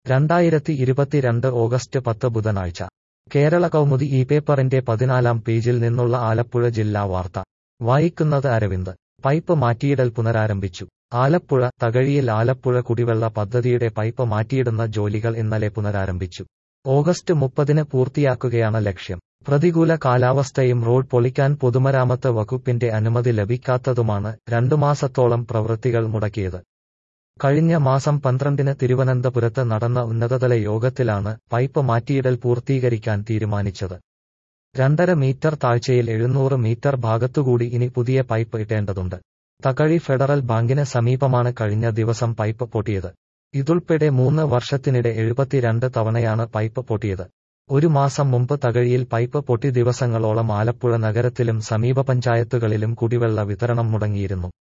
രണ്ടായിരത്തി ഇരുപത്തിരണ്ട് ഓഗസ്റ്റ് പത്ത് ബുധനാഴ്ച കേരള കൗമുദി ഈ പേപ്പറിന്റെ പതിനാലാം പേജിൽ നിന്നുള്ള ആലപ്പുഴ ജില്ലാ വാർത്ത വായിക്കുന്നത് അരവിന്ദ് പൈപ്പ് മാറ്റിയിടൽ പുനരാരംഭിച്ചു ആലപ്പുഴ തകഴിയിൽ ആലപ്പുഴ കുടിവെള്ള പദ്ധതിയുടെ പൈപ്പ് മാറ്റിയിടുന്ന ജോലികൾ ഇന്നലെ പുനരാരംഭിച്ചു ഓഗസ്റ്റ് മുപ്പതിന് പൂർത്തിയാക്കുകയാണ് ലക്ഷ്യം പ്രതികൂല കാലാവസ്ഥയും റോഡ് പൊളിക്കാൻ പൊതുമരാമത്ത് വകുപ്പിന്റെ അനുമതി ലഭിക്കാത്തതുമാണ് രണ്ടു മാസത്തോളം പ്രവൃത്തികൾ മുടക്കിയത് കഴിഞ്ഞ മാസം പന്ത്രണ്ടിന് തിരുവനന്തപുരത്ത് നടന്ന ഉന്നതതല യോഗത്തിലാണ് പൈപ്പ് മാറ്റിയിടൽ പൂർത്തീകരിക്കാൻ തീരുമാനിച്ചത് രണ്ടര മീറ്റർ താഴ്ചയിൽ എഴുന്നൂറ് മീറ്റർ ഭാഗത്തുകൂടി ഇനി പുതിയ പൈപ്പ് ഇട്ടേണ്ടതുണ്ട് തകഴി ഫെഡറൽ ബാങ്കിന് സമീപമാണ് കഴിഞ്ഞ ദിവസം പൈപ്പ് പൊട്ടിയത് ഇതുൾപ്പെടെ മൂന്ന് വർഷത്തിനിടെ എഴുപത്തിരണ്ട് തവണയാണ് പൈപ്പ് പൊട്ടിയത് ഒരു മാസം മുമ്പ് തകഴിയിൽ പൈപ്പ് പൊട്ടി ദിവസങ്ങളോളം ആലപ്പുഴ നഗരത്തിലും സമീപ പഞ്ചായത്തുകളിലും കുടിവെള്ള വിതരണം മുടങ്ങിയിരുന്നു